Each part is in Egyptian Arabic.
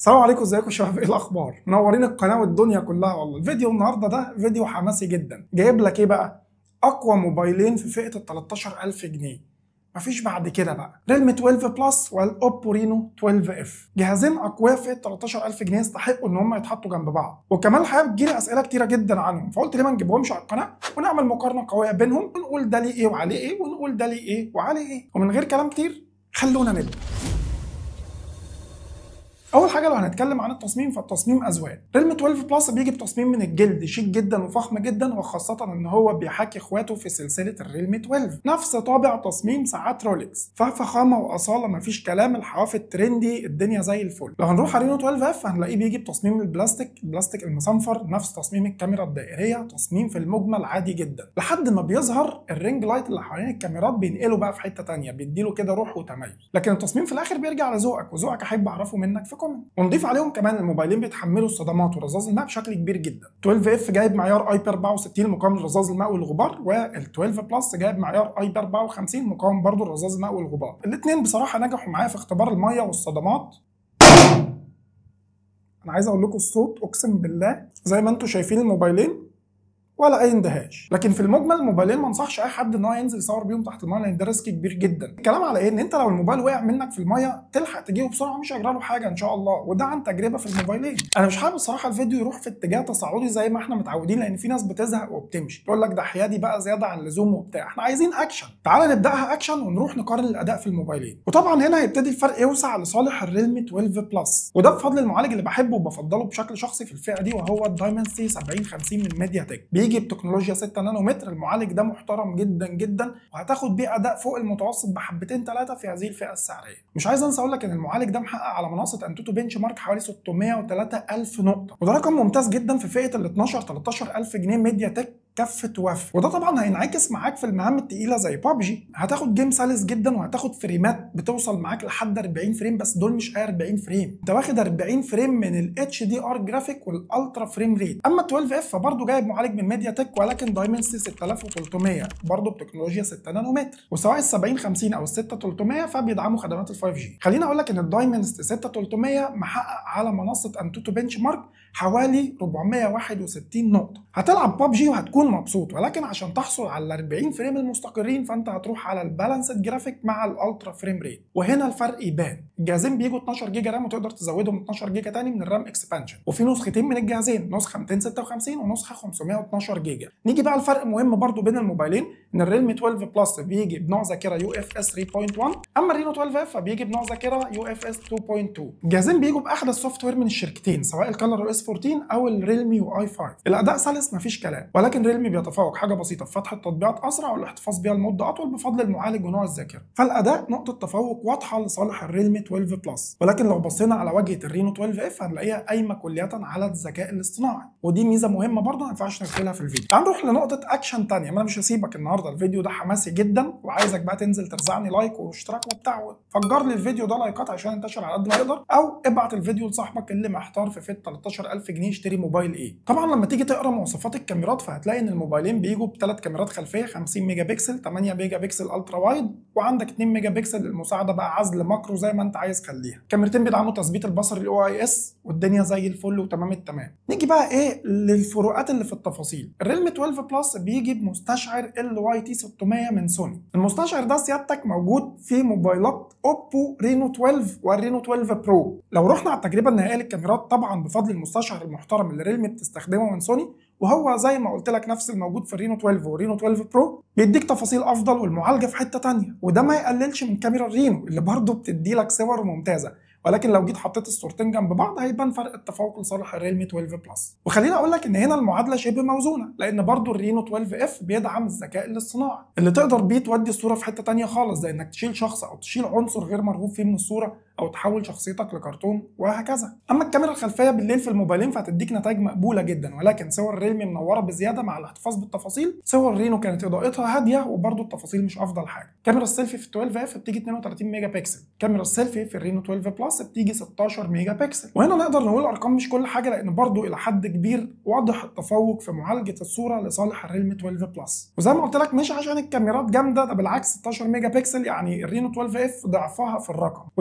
السلام عليكم ازيكم يا شباب ايه الاخبار منورين القناه والدنيا كلها والله الفيديو النهارده ده فيديو حماسي جدا جايب لك ايه بقى اقوى موبايلين في فئه ال 13000 جنيه مفيش بعد كده بقى ريلمي 12 بلس والاوبو رينو 12 اف جهازين اقوياء في 13000 جنيه يستحقوا ان هم يتحطوا جنب بعض وكمان الحقيقه بتجيلي اسئله كتيره جدا عنهم فقلت ليه ما نجيبهمش على القناه ونعمل مقارنه قويه بينهم ونقول ده ليه ايه وعليه ايه ونقول ده ليه ايه وعليه ايه ومن غير كلام كتير خلونا نبدا اول حاجه لو هنتكلم عن التصميم فالتصميم اذواق ريلمي 12 بلس بيجي بتصميم من الجلد شيك جدا وفخم جدا وخاصه ان هو بيحاكي اخواته في سلسله الريلمي 12 نفس طابع تصميم ساعات رولكس ففخامه واصاله مفيش كلام الحواف الترندي الدنيا زي الفل لو هنروح على رينو 12 اف هنلاقيه بيجي بتصميم البلاستيك البلاستيك المصنفر نفس تصميم الكاميرا الدائريه تصميم في المجمل عادي جدا لحد ما بيظهر الرينج لايت اللي حوالين الكاميرات بينقله بقى في حته ثانيه بيديله كده روح وتميز لكن التصميم في الاخر بيرجع لذوقك وذوقك احب اعرفه منك في كومنت ونضيف عليهم كمان الموبايلين بيتحملوا الصدمات ورذاذ الماء بشكل كبير جدا 12 اف جايب معيار اي بي 64 مقاوم لرذاذ الماء والغبار وال 12 بلس جايب معيار اي بي 54 مقاوم برضه لرذاذ الماء والغبار الاثنين بصراحه نجحوا معايا في اختبار الميه والصدمات انا عايز اقول لكم الصوت اقسم بالله زي ما انتم شايفين الموبايلين ولا اي اندهاش لكن في المجمل الموبايلين ما انصحش اي حد ان هو ينزل يصور بيهم تحت المايه لان ده ريسك كبير جدا الكلام على ايه ان انت لو الموبايل وقع منك في المايه تلحق تجيبه بسرعه مش هيجرى له حاجه ان شاء الله وده عن تجربه في الموبايلين انا مش حابب الصراحه الفيديو يروح في اتجاه تصاعدي زي ما احنا متعودين لان في ناس بتزهق وبتمشي تقول لك ده حيادي بقى زياده عن اللزوم وبتاع احنا عايزين اكشن تعال نبداها اكشن ونروح نقارن الاداء في الموبايلين وطبعا هنا هيبتدي الفرق يوسع لصالح الريلمي 12 بلس وده بفضل المعالج اللي بحبه وبفضله بشكل شخصي في الفئه دي وهو الدايمنسي 7050 من ميديا تك بيجي بتكنولوجيا 6 نانومتر المعالج ده محترم جدا جدا وهتاخد بيه اداء فوق المتوسط بحبتين ثلاثه في هذه الفئه السعريه مش عايز انسى اقول لك ان المعالج ده محقق على منصه انتوتو بنش مارك حوالي 603 الف نقطه وده رقم ممتاز جدا في فئه ال 12 13 الف جنيه ميديا تك كفه وف وده طبعا هينعكس معاك في المهام التقيله زي بابجي هتاخد جيم سلس جدا وهتاخد فريمات بتوصل معاك لحد 40 فريم بس دول مش اي 40 فريم انت واخد 40 فريم من الاتش دي ار جرافيك والالترا فريم ريت اما 12 اف فبرضه جايب معالج من ميديا تك ولكن دايمنسي 6300 برضه بتكنولوجيا 6 نانومتر وسواء ال 70 50 او ال 6300 فبيدعموا خدمات ال 5 جي خليني اقول لك ان الدايمنسي 6300 محقق على منصه انتوتو بنش مارك حوالي 461 نقطه هتلعب بابجي وهتكون مبسوط ولكن عشان تحصل على ال 40 فريم المستقرين فانت هتروح على البالانسد جرافيك مع الالترا فريم ريت وهنا الفرق يبان الجهازين بيجوا 12 جيجا رام وتقدر تزودهم 12 جيجا تاني من الرام اكسبانشن وفي نسختين من الجهازين نسخه 256 ونسخه 512 جيجا نيجي بقى الفرق مهم برضو بين الموبايلين ان الريلمي 12 بلس بيجي بنوع ذاكره يو اف اس 3.1 اما الرينو 12 اف فبيجي بنوع ذاكره يو اف اس 2.2 الجهازين بيجوا باحدث سوفت وير من الشركتين سواء الكالر او اس 14 او الريلمي يو اي 5 الاداء سلس مفيش كلام ولكن ريلمي بيتفوق حاجه بسيطه في فتح التطبيقات اسرع والاحتفاظ بيها لمده اطول بفضل المعالج ونوع الذاكره فالاداء نقطه تفوق واضحه لصالح الريلمي 12 بلس ولكن لو بصينا على واجهه الرينو 12 اف هنلاقيها قايمه كليا على الذكاء الاصطناعي ودي ميزه مهمه برضه ما ينفعش نغفلها في الفيديو تعال نروح لنقطه اكشن ثانيه ما انا مش هسيبك النهارده الفيديو ده حماسي جدا وعايزك بقى تنزل ترزعني لايك واشتراك وبتاع فجر لي الفيديو ده لايكات عشان ينتشر على قد ما يقدر او ابعت الفيديو لصاحبك اللي محتار في فئه 13000 جنيه يشتري موبايل ايه طبعا لما تيجي تقرا مواصفات الكاميرات فهتلاقي ان الموبايلين بيجوا بثلاث كاميرات خلفيه 50 ميجا بكسل 8 ميجا بكسل الترا وايد وعندك 2 ميجا بكسل للمساعده بقى عزل ماكرو زي ما انت عايز خليها كاميرتين بيدعموا تثبيت البصر الاو اي اس والدنيا زي الفل وتمام التمام نيجي بقى ايه للفروقات اللي في التفاصيل الريلمي 12 بلس بيجي بمستشعر ال واي تي 600 من سوني المستشعر ده سيادتك موجود في موبايلات اوبو رينو 12 والرينو 12 برو لو رحنا على التجربه النهائيه للكاميرات طبعا بفضل المستشعر المحترم اللي ريلمي بتستخدمه من سوني وهو زي ما قلت لك نفس الموجود في الرينو 12 والرينو 12 برو بيديك تفاصيل افضل والمعالجه في حته تانية وده ما يقللش من كاميرا الرينو اللي برضه بتدي لك صور ممتازه ولكن لو جيت حطيت الصورتين جنب بعض هيبان فرق التفوق لصالح الريلمي 12 بلس وخليني اقول لك ان هنا المعادله شبه موزونه لان برضو الرينو 12 اف بيدعم الذكاء الاصطناعي اللي تقدر بيه تودي الصوره في حته تانية خالص زي انك تشيل شخص او تشيل عنصر غير مرغوب فيه من الصوره او تحول شخصيتك لكرتون وهكذا اما الكاميرا الخلفيه بالليل في الموبايلين فهتديك نتائج مقبوله جدا ولكن صور الريلمي منوره بزياده مع الاحتفاظ بالتفاصيل صور الرينو كانت اضاءتها هاديه وبرضو التفاصيل مش افضل حاجه كاميرا السيلفي في 12 اف بتيجي 32 ميجا بكسل كاميرا السيلفي في الرينو 12 بلس بتيجي 16 ميجا بكسل وهنا نقدر نقول الارقام مش كل حاجه لان برضو الى حد كبير واضح التفوق في معالجه الصوره لصالح الريلمي 12 بلس وزي ما قلت لك مش عشان الكاميرات جامده ده بالعكس 16 ميجا بكسل يعني الرينو 12 اف ضعفها في الرقم وده هنلاقيه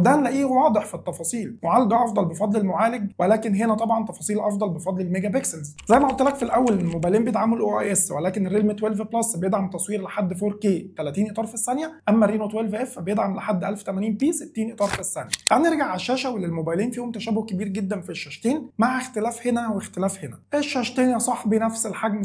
تغيير واضح في التفاصيل معالجه افضل بفضل المعالج ولكن هنا طبعا تفاصيل افضل بفضل الميجا بكسلز زي ما قلت لك في الاول الموبايلين بيدعموا الاو اي اس ولكن الريلمي 12 بلس بيدعم تصوير لحد 4K 30 اطار في الثانيه اما الرينو 12 اف بيدعم لحد 1080 بي 60 اطار في الثانيه تعال نرجع على الشاشه والموبايلين فيهم تشابه كبير جدا في الشاشتين مع اختلاف هنا واختلاف هنا الشاشتين يا صاحبي نفس الحجم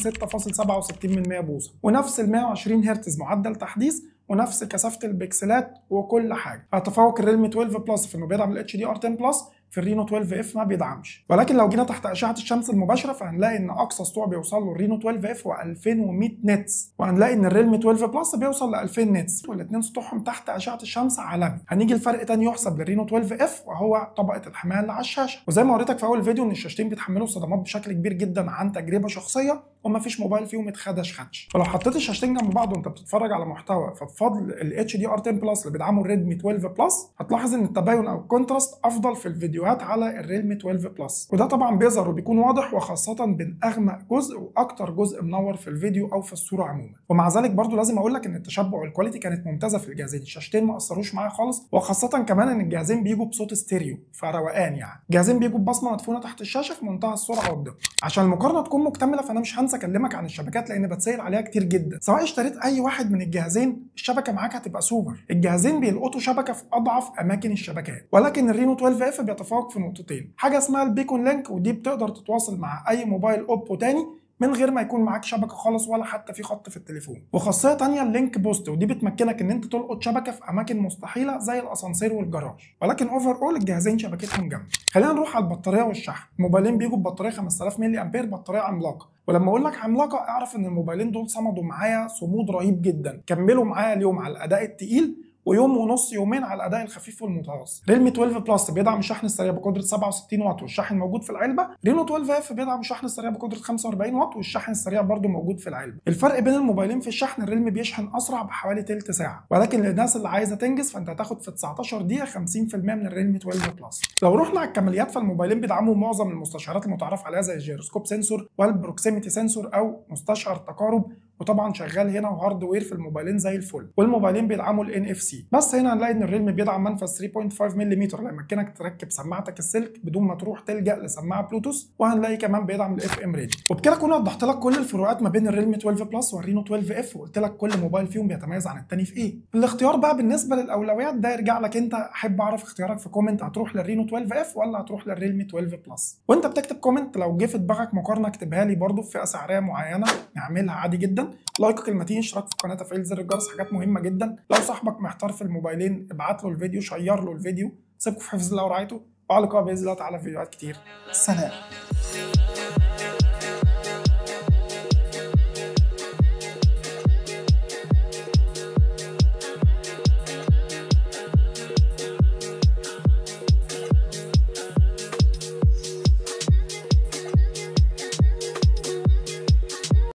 6.67 بوصه ونفس ال 120 هرتز معدل تحديث ونفس كثافه البكسلات وكل حاجه هتفوق الريلمي 12 بلس في انه بيدعم الاتش دي ار 10 بلس في الرينو 12 اف ما بيدعمش ولكن لو جينا تحت اشعه الشمس المباشره فهنلاقي ان اقصى سطوع بيوصل له الرينو 12 اف هو 2100 نتس وهنلاقي ان الريلمي 12 بلس بيوصل ل 2000 نتس والاثنين سطوعهم تحت اشعه الشمس عالمي هنيجي لفرق تاني يحسب للرينو 12 اف وهو طبقه الحمايه اللي على الشاشه وزي ما وريتك في اول فيديو ان الشاشتين بيتحملوا صدمات بشكل كبير جدا عن تجربه شخصيه ومفيش موبايل فيهم اتخدش خدش فلو حطيت الشاشتين جنب بعض وانت بتتفرج على محتوى فبفضل الاتش دي ار 10 بلس اللي بيدعمه الريدمي 12 بلس هتلاحظ ان التباين او الكونتراست افضل في الفيديوهات على الريلمي 12 بلس وده طبعا بيظهر وبيكون واضح وخاصه بين اغمق جزء واكتر جزء منور في الفيديو او في الصوره عموما ومع ذلك برضو لازم اقول لك ان التشبع والكواليتي كانت ممتازه في الجهازين الشاشتين ما اثروش معايا خالص وخاصه كمان ان الجهازين بيجوا بصوت ستيريو فروقان يعني الجهازين بيجوا ببصمه مدفونه تحت الشاشه في منتهى السرعه والدقه عشان المقارنه تكون مكتمله فانا مش هنسى اكلمك عن الشبكات لان بتسال عليها كتير جدا سواء اشتريت اي واحد من الجهازين الشبكه معاك هتبقى سوبر الجهازين بيلقطوا شبكه في اضعف اماكن الشبكات ولكن الرينو 12 اف بيتفوق في نقطتين حاجه اسمها البيكون لينك ودي بتقدر تتواصل مع اي موبايل اوبو تاني من غير ما يكون معاك شبكه خالص ولا حتى في خط في التليفون وخاصيه تانية اللينك بوست ودي بتمكنك ان انت تلقط شبكه في اماكن مستحيله زي الاسانسير والجراج ولكن اوفر اول الجهازين شبكتهم جامده خلينا نروح على البطاريه والشحن الموبايلين بيجوا ببطاريه 5000 ملي امبير بطاريه عملاقه ولما اقول لك عملاقه اعرف ان الموبايلين دول صمدوا معايا صمود رهيب جدا كملوا معايا اليوم على الاداء التقيل ويوم ونص يومين على الاداء الخفيف والمتوسط ريلمي 12 بلس بيدعم الشحن السريع بقدره 67 واط والشاحن موجود في العلبه رينو 12 اف بيدعم الشحن السريع بقدره 45 واط والشحن السريع برضه موجود في العلبه الفرق بين الموبايلين في الشحن الريلمي بيشحن اسرع بحوالي تلت ساعه ولكن للناس اللي عايزه تنجز فانت هتاخد في 19 دقيقه 50% من الريلمي 12 بلس لو رحنا على الكماليات فالموبايلين بيدعموا معظم المستشعرات المتعارف عليها زي الجيروسكوب سنسور والبروكسيميتي سنسور او مستشعر تقارب وطبعا شغال هنا وهاردوير في الموبايلين زي الفل والموبايلين بيدعموا الان اف سي بس هنا هنلاقي ان الريلمي بيدعم منفذ 3.5 ملم اللي يمكنك تركب سماعتك السلك بدون ما تروح تلجا لسماعه بلوتوث وهنلاقي كمان بيدعم الاف ام راديو وبكده اكون وضحت لك كل الفروقات ما بين الريلمي 12 بلس والرينو 12 اف وقلت لك كل موبايل فيهم بيتميز عن التاني في ايه الاختيار بقى بالنسبه للاولويات ده يرجع لك انت احب اعرف اختيارك في كومنت هتروح للرينو 12 اف ولا هتروح للريلمي 12 بلس وانت بتكتب كومنت لو جه في دماغك مقارنه اكتبها لي برده في فئه سعريه معينه نعملها عادي جدا لايكك المتين اشتراك في القناه تفعيل زر الجرس حاجات مهمه جدا لو صاحبك محتار في الموبايلين ابعت له الفيديو شير له الفيديو سيبكم في حفظ الله ورعايته وعلى لقاء باذن الله تعالى في فيديوهات كتير سلام